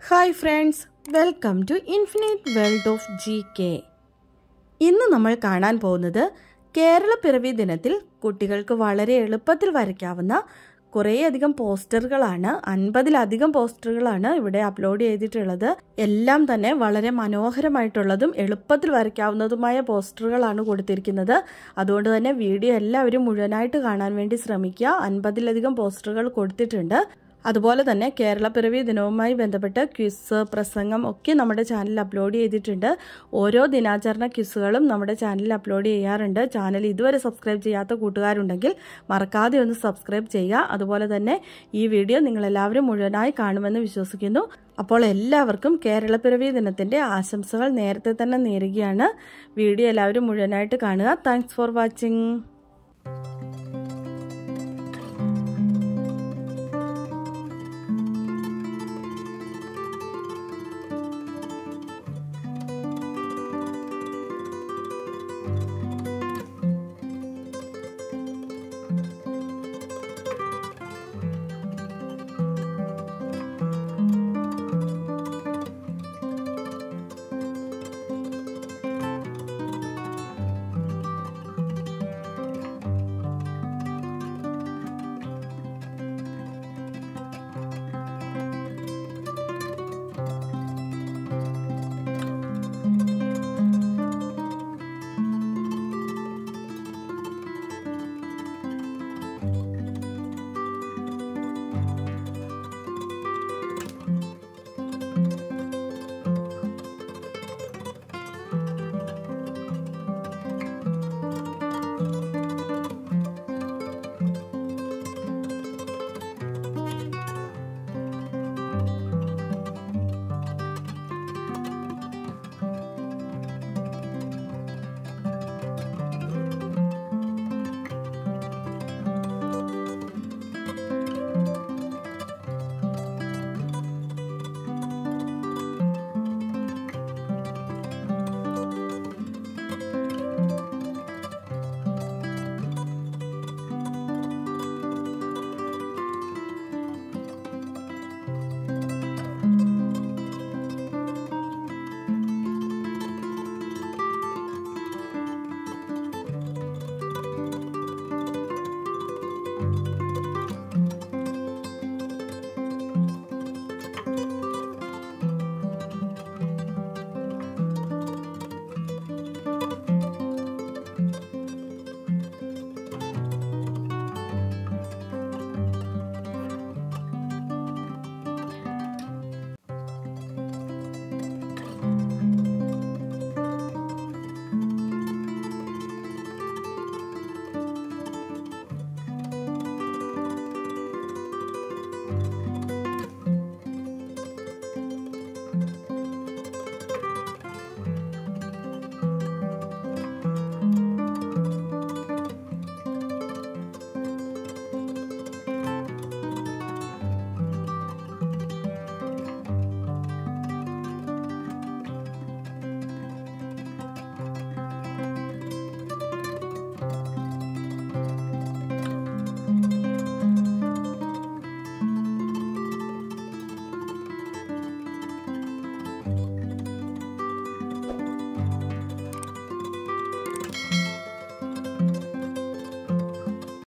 hi friends welcome to infinite world of G K ഇന്ന് നമ്മൾ കാണാൻ പോകുന്നത് കേരള പിറവി ദിനത്തിൽ കുട്ടികൾക്ക് വളരെ എളുപ്പത്തിൽ വരയ്ക്കാവുന്ന കുറേയധികം പോസ്റ്ററുകളാണ് അൻപതിലധികം പോസ്റ്ററുകളാണ് ഇവിടെ അപ്ലോഡ് ചെയ്തിട്ടുള്ളത് എല്ലാം തന്നെ വളരെ മനോഹരമായിട്ടുള്ളതും എളുപ്പത്തിൽ വരയ്ക്കാവുന്നതുമായ പോസ്റ്ററുകളാണ് കൊടുത്തിരിക്കുന്നത് അതുകൊണ്ട് തന്നെ വീഡിയോ എല്ലാവരും മുഴുവനായിട്ട് കാണാൻ വേണ്ടി ശ്രമിക്കുക അൻപതിലധികം പോസ്റ്ററുകൾ കൊടുത്തിട്ടുണ്ട് അതുപോലെ തന്നെ കേരള പിറവി ദിനവുമായി ബന്ധപ്പെട്ട് ക്വിസ് പ്രസംഗം ഒക്കെ നമ്മുടെ ചാനലിൽ അപ്ലോഡ് ചെയ്തിട്ടുണ്ട് ഓരോ ദിനാചരണ ക്വിസുകളും നമ്മുടെ ചാനലിൽ അപ്ലോഡ് ചെയ്യാറുണ്ട് ചാനൽ ഇതുവരെ സബ്സ്ക്രൈബ് ചെയ്യാത്ത കൂട്ടുകാരുണ്ടെങ്കിൽ മറക്കാതെ ഒന്ന് സബ്സ്ക്രൈബ് ചെയ്യുക അതുപോലെ തന്നെ ഈ വീഡിയോ നിങ്ങളെല്ലാവരും മുഴുവനായി കാണുമെന്ന് വിശ്വസിക്കുന്നു അപ്പോൾ എല്ലാവർക്കും കേരള പിറവി ദിനത്തിൻ്റെ ആശംസകൾ നേരത്തെ തന്നെ നേരുകയാണ് വീഡിയോ എല്ലാവരും മുഴുവനായിട്ട് കാണുക താങ്ക്സ് ഫോർ വാച്ചിങ്